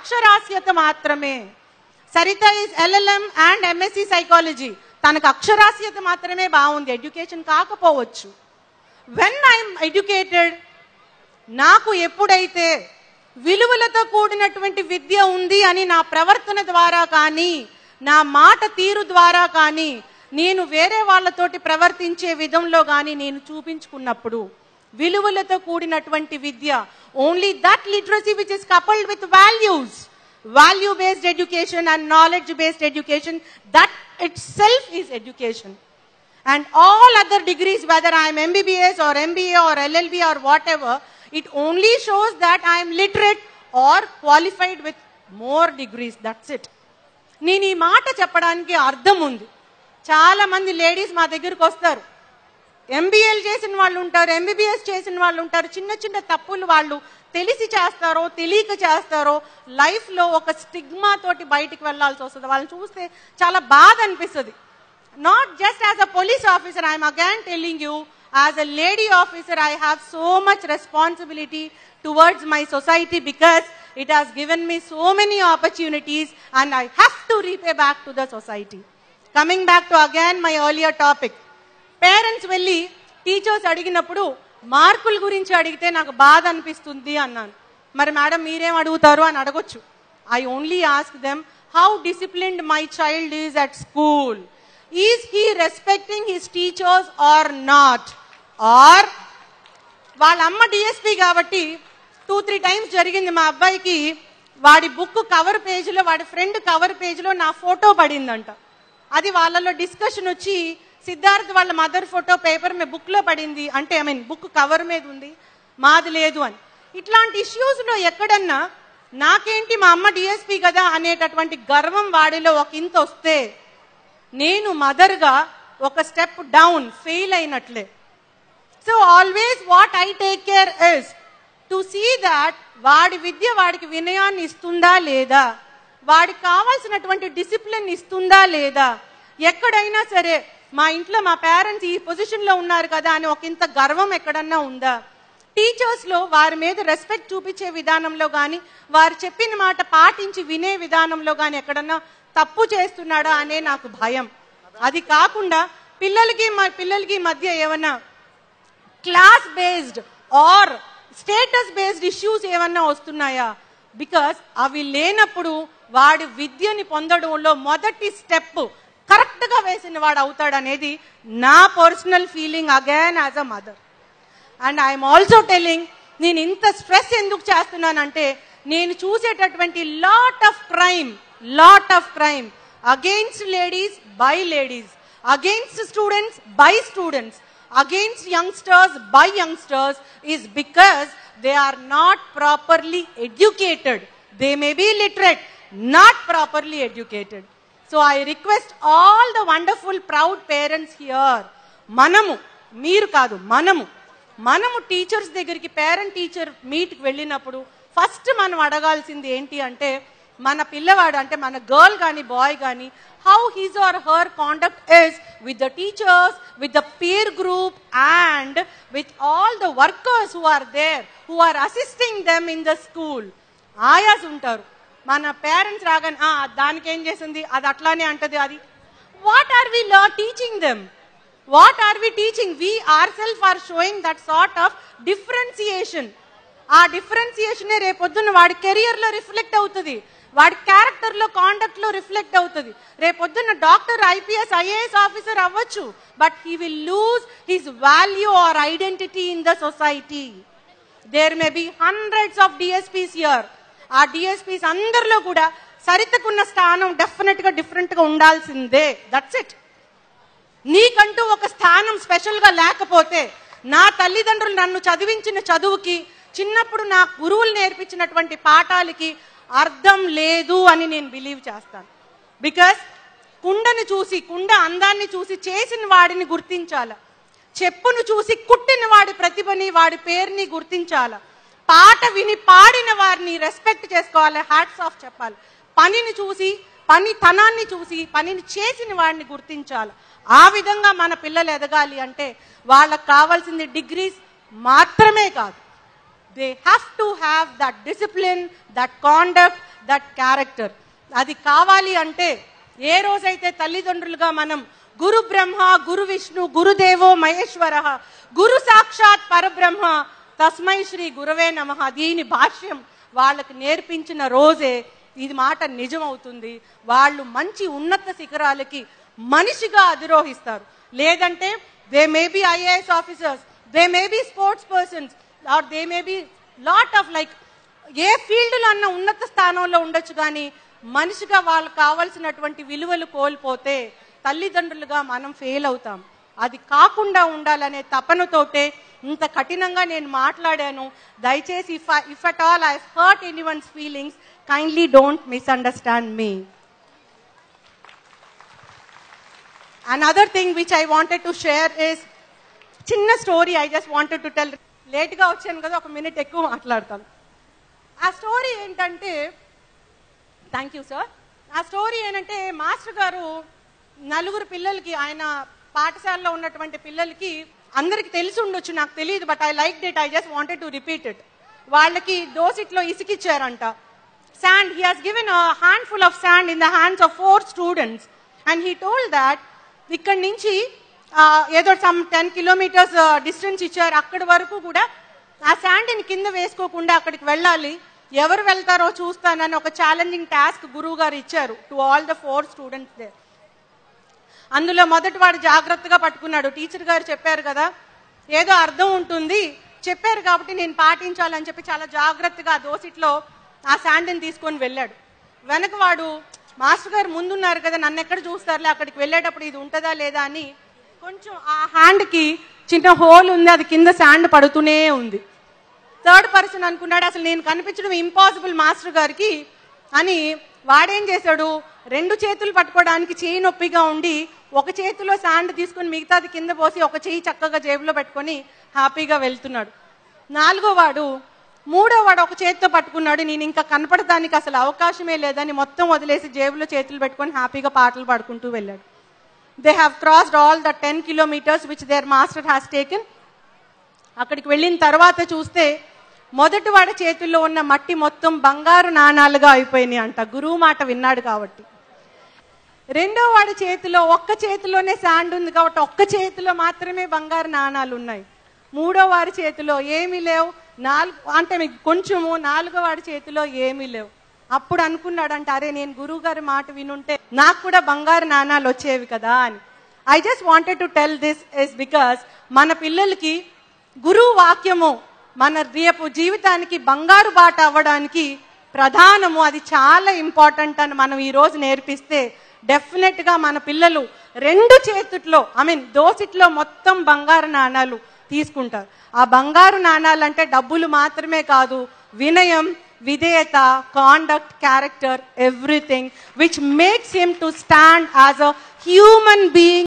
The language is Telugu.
అక్షరాస్యత మాత్రమే Saritha is LLM and MSc psychology తనకు అక్షరాస్యత మాత్రమే బాగుంది ఎడ్యుకేషన్ కాకపోవచ్చు వెన్ ఐఎమ్ ఎడ్యుకేటెడ్ నాకు ఎప్పుడైతే విలువలతో కూడినటువంటి విద్య ఉంది అని నా ప్రవర్తన ద్వారా కానీ నా మాట తీరు ద్వారా కానీ నేను వేరే వాళ్ళతోటి ప్రవర్తించే విధంలో కానీ నేను చూపించుకున్నప్పుడు విలువలతో కూడినటువంటి విద్య only that literacy which is coupled with values value based education and knowledge based education that itself is education and all other degrees, whether I am MBBS or MBA or LLB or whatever, it only shows that I am literate or qualified with more degrees. That's it. నేను ఈ మాట చెప్పడానికి అర్థం ఉంది చాలా మంది లేడీస్ మా దగ్గరికి వస్తారు ఎంబీఏలు చేసిన వాళ్ళు ఉంటారు ఎంబీబీఎస్ చేసిన వాళ్ళు ఉంటారు చిన్న చిన్న తప్పులు వాళ్ళు తెలిసి చేస్తారో తెలియక చేస్తారో లైఫ్ లో ఒక స్టిగ్మా తోటి బయటికి వెళ్ళాల్సి వస్తుంది వాళ్ళని చూస్తే చాలా బాధ అనిపిస్తుంది not just as a police officer, I'm again telling you, as a lady officer, I have so much responsibility towards my society because it has given me so many opportunities and I have to repay back to the society. Coming back to again my earlier topic. Parents వెళ్ళి టీచర్స్ అడిగినప్పుడు మార్కుల గురించి అడిగితే నాకు బాధ అనిపిస్తుంది అన్నాను మరి మేడం మీరేం అడుగుతారు అని అడగొచ్చు I only ask them how disciplined my child is at school is he respecting his teachers or not or వాళ్ళ అమ్మ డిఎస్పి కాబట్టి టూ త్రీ టైమ్స్ జరిగింది మా అబ్బాయికి వాడి బుక్ కవర్ పేజీలో వాడి ఫ్రెండ్ కవర్ పేజీలో నా ఫోటో పడిందంట అది వాళ్ళలో డిస్కషన్ వచ్చి సిద్ధార్థ్ వాళ్ళ మదర్ ఫోటో పేపర్ మీద బుక్ లో పడింది అంటే ఐ మీన్ బుక్ కవర్ మీద ఉంది మాది లేదు అని ఇట్లాంటి ఇష్యూస్ లో ఎక్కడన్నా నాకేంటి మా అమ్మ డిఎస్పి కదా అనేటటువంటి గర్వం వాడిలో ఒక ఇంత వస్తే నేను మదర్గా ఒక స్టెప్ డౌన్ ఫెయిల్ అయినట్లే so always what I take care is to see that వాడి విద్య వాడికి వినయాన్ని ఇస్తుందా లేదా వాడికి కావాల్సినటువంటి డిసిప్లిన్ ఇస్తుందా లేదా ఎక్కడైనా సరే మా ఇంట్లో మా పేరెంట్స్ ఈ పొజిషన్ లో ఉన్నారు కదా అని ఒక ఇంత గర్వం ఎక్కడన్నా ఉందా టీచర్స్ లో వారి మీద రెస్పెక్ట్ చూపించే విధానంలో కానీ వారు చెప్పిన మాట పాటించి వినే విధానంలో కానీ ఎక్కడన్నా తప్పు చేస్తున్నాడా అనే నాకు భయం అది కాకుండా పిల్లలకి మా పిల్లలకి మధ్య ఏమన్నా class based or status based issues ఏమన్నా వస్తున్నాయా బికాస్ అవి లేనప్పుడు వాడి విద్యని పొందడంలో మొదటి స్టెప్ కరెక్ట్ గా వేసిన వాడు అవుతాడు అనేది నా personal feeling again as a mother and I'm also telling నేను ఇంత స్ట్రెస్ ఎందుకు చేస్తున్నానంటే నేను చూసేటటువంటి lot of crime lot of crime against ladies by ladies against students by students against youngsters by youngsters is because they are not properly educated. They may be literate, not properly educated. So I request all the wonderful, proud parents here, మనము మీరు కాదు మనము మనము టీచర్స్ దగ్గరికి పేరెంట్ టీచర్ మీట్కి వెళ్ళినప్పుడు ఫస్ట్ మనం అడగాల్సింది ఏంటి అంటే మన పిల్లవాడు అంటే మన గర్ల్ కానీ బాయ్ కానీ how his or her conduct is with the teachers with the peer group and with all the workers who are there who are assisting them in the school ayahs ఉంటారు మన పేరెంట్స్ రాగానే "ఆ, దానికి ఏం చేసింది అది అట్లానే అంటది అది వాట్ ఆర్ వి లా teaching them what are we teaching we are self or showing that sort of differentiation ఆ డిఫరెన్సియేషన్ రేపొద్దున వాడి కెరియర్ లో రిఫ్లెక్ట్ అవుతుంది వాడి క్యారెక్టర్ లో కాండక్ట్ లో రిఫ్లెక్ట్ అవుతుంది రేపొద్దున డాక్టర్ ఐపీఎస్ ఐఏఎస్ ఆఫీసర్ అవ్వచ్చు but he will lose his value or identity in the society there may be hundreds of DSPs here ఆ డిఎస్పీస్ అందరిలో కూడా సరితకున్న స్థానం డెఫినెట్ గా డిఫరెంట్ గా ఉండాల్సిందే దట్స్ ఇట్ నీకంటూ ఒక స్థానం స్పెషల్ గా లేకపోతే నా తల్లిదండ్రులు నన్ను చదివించిన చదువుకి చిన్నప్పుడు నా గురువులు నేర్పించినటువంటి పాఠాలకి అర్థం లేదు అని నేను బిలీవ్ చేస్తాను బికాస్ కుండని చూసి కుండ అందాన్ని చూసి చేసిన వాడిని గుర్తించాల చెప్పును చూసి కుట్టిన వాడి ప్రతిభని వాడి పేరుని గుర్తించాల పాట విని పాడిన వారిని రెస్పెక్ట్ చేసుకోవాలి హ్యాట్స్ ఆఫ్ చెప్పాలి పనిని చూసి పని తనాన్ని చూసి పనిని చేసిన వాడిని గుర్తించాలి ఆ విధంగా మన పిల్లలు ఎదగాలి అంటే వాళ్ళకి కావాల్సింది డిగ్రీస్ మాత్రమే కాదు they have to have that discipline, that conduct, that character అది కావాలి అంటే ఏ రోజైతే తల్లిదండ్రులుగా మనం గురు బ్రహ్మ గురు విష్ణు గురుదేవో మహేశ్వర గురు సాక్షాత్ పరబ్రహ్మ తస్మై శ్రీ గురవే నమ దీని భాష్యం వాళ్ళకి నేర్పించిన రోజే ఇది మాట నిజమవుతుంది వాళ్ళు మంచి ఉన్నత శిఖరాలకి మనిషిగా అధిరోహిస్తారు లేదంటే they may be IAS officers they may be sports persons or they may be lot of like a ఫీల్డ్లో అన్న ఉన్నత స్థానంలో ఉండొచ్చు కానీ మనిషిగా వాళ్ళకి కావాల్సినటువంటి విలువలు కోల్పోతే తల్లిదండ్రులుగా మనం ఫెయిల్ అవుతాం అది కాకుండా ఉండాలనే తపనతోటే ఇంత కఠినంగా నేను మాట్లాడాను దయచేసి if if at all I hurt anyone's feelings kindly don't misunderstand me another thing which I wanted to share is చిన్న story I just wanted to tell లేట్గా వచ్చాను కదా ఒక మినిట్ ఎక్కువ మాట్లాడతాను ఆ స్టోరీ ఏంటంటే థ్యాంక్ యూ సార్ ఆ స్టోరీ ఏంటంటే మాస్టర్ గారు నలుగురు పిల్లలకి ఆయన పాఠశాలలో ఉన్నటువంటి పిల్లలకి అందరికి తెలిసి ఉండొచ్చు నాకు తెలియదు but I liked it I just wanted to repeat it వాళ్ళకి దోసిట్లో ఇసుకిచ్చారంట sand he has given handful of sand in the hands of four students and he told that ఇక్కడి నుంచి ఆ, ఏదో సమ్ టెన్ కిలోమీటర్స్ డిస్టెన్స్ ఇచ్చారు అక్కడి వరకు కూడా ఆ శాండ్ని కింద వేసుకోకుండా అక్కడికి వెళ్ళాలి ఎవరు వెళ్తారో చూస్తానని ఒక ఛాలెంజింగ్ టాస్క్ గురువు గారు ఇచ్చారు to all the four students they అందులో మొదటి వాడు జాగ్రత్తగా పట్టుకున్నాడు టీచర్ గారు చెప్పారు కదా ఏదో అర్థం ఉంటుంది చెప్పారు కాబట్టి నేను పాటించాలని చెప్పి చాలా జాగ్రత్తగా ఆ దోసిట్లో ఆ శాండ్ని తీసుకొని వెళ్ళాడు వెనక వాడు మాస్టర్ గారు ముందున్నారు కదా నన్ను ఎక్కడ చూస్తారులే అక్కడికి వెళ్ళేటప్పుడు ఇది ఉంటుందా లేదా అని కొంచెం ఆ హ్యాండ్కి చిన్న హోల్ ఉంది అది కింద శాండ్ పడుతూనే ఉంది థర్డ్ పర్సన్ అనుకున్నాడు అసలు నేను కనిపించడం ఇంపాసిబుల్ మాస్టర్ గారికి అని వాడేం చేశాడు రెండు చేతులు పట్టుకోవడానికి చేయి నొప్పిగా ఉండి ఒక చేతిలో శాండ్ తీసుకుని మిగతాది కింద పోసి ఒక చేయి చక్కగా జేబులో పెట్టుకొని హ్యాపీగా వెళ్తున్నాడు నాలుగో వాడు మూడో వాడు ఒక చేతితో పట్టుకున్నాడు నేను ఇంకా కనపడటానికి అసలు అవకాశమే లేదని మొత్తం వదిలేసి జేబులో చేతులు పెట్టుకొని హ్యాపీగా పాటలు పాడుకుంటూ వెళ్ళాడు they have crossed all the ten kilometres which their master has taken అక్కడికి వెళ్ళిన తర్వాత చూస్తే మొదటి వాడి చేతుల్లో ఉన్న మట్టి మొత్తం బంగారు నాణాలుగా అయిపోయినాయి అంట గురువు మాట విన్నాడు కాబట్టి రెండో వాడి చేతిలో ఒక్క చేతిలోనే శాండ్ ఉంది కాబట్టి ఒక్క చేతిలో మాత్రమే బంగారు నాణాలు ఉన్నాయి మూడో వాడి చేతిలో ఏమీ లేవు నాలుగు అంటే మీకు కొంచెము నాలుగో వాడి చేతిలో ఏమీ లేవు అప్పుడు అనుకున్నాడంట అరే నేను గురువు గారి మాట వినుంటే నాకు కూడా బంగారు నాణాలు వచ్చేవి కదా అని I just wanted to tell this is because మన పిల్లలకి గురువు వాక్యము మన రేపు జీవితానికి బంగారు బాట అవ్వడానికి ప్రధానము అది చాలా ఇంపార్టెంట్ అని మనం ఈ రోజు నేర్పిస్తే డెఫినెట్ గా మన పిల్లలు రెండు చేతుట్లో ఐ మీన్ దోసిట్లో మొత్తం బంగారు నాణాలు తీసుకుంటారు ఆ బంగారు నాణాలు అంటే డబ్బులు మాత్రమే కాదు వినయం విధేయత conduct character everything which makes him to stand as a human being